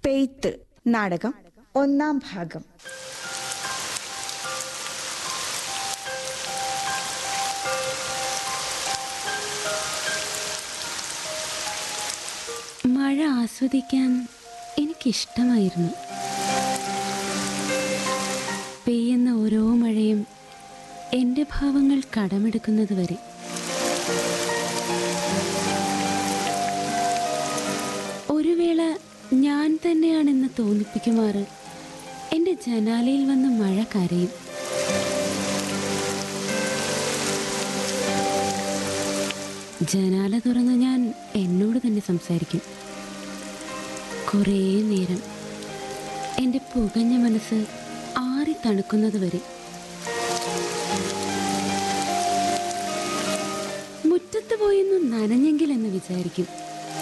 പെയ്ത്ത് നാടകം ഒന്നാം ഭാഗം മഴ ആസ്വദിക്കാൻ എനിക്കിഷ്ടമായിരുന്നു പെയ്യുന്ന ഓരോ മഴയും എൻ്റെ ഭാവങ്ങൾ കടമെടുക്കുന്നത് വരെ ഒരു വേള ഞാൻ തന്നെയാണെന്ന് തോന്നിപ്പിക്കുമാറ് എൻ്റെ ജനാലയിൽ വന്ന് മഴ കരയും ജനാല തുറന്ന് ഞാൻ എന്നോട് തന്നെ സംസാരിക്കും കുറേ നേരം എൻ്റെ പുകഞ്ഞ മനസ്സ് ആറി തണുക്കുന്നത് വരെ മുറ്റത്ത് പോയൊന്ന് നനഞ്ഞെങ്കിൽ എന്ന് വിചാരിക്കും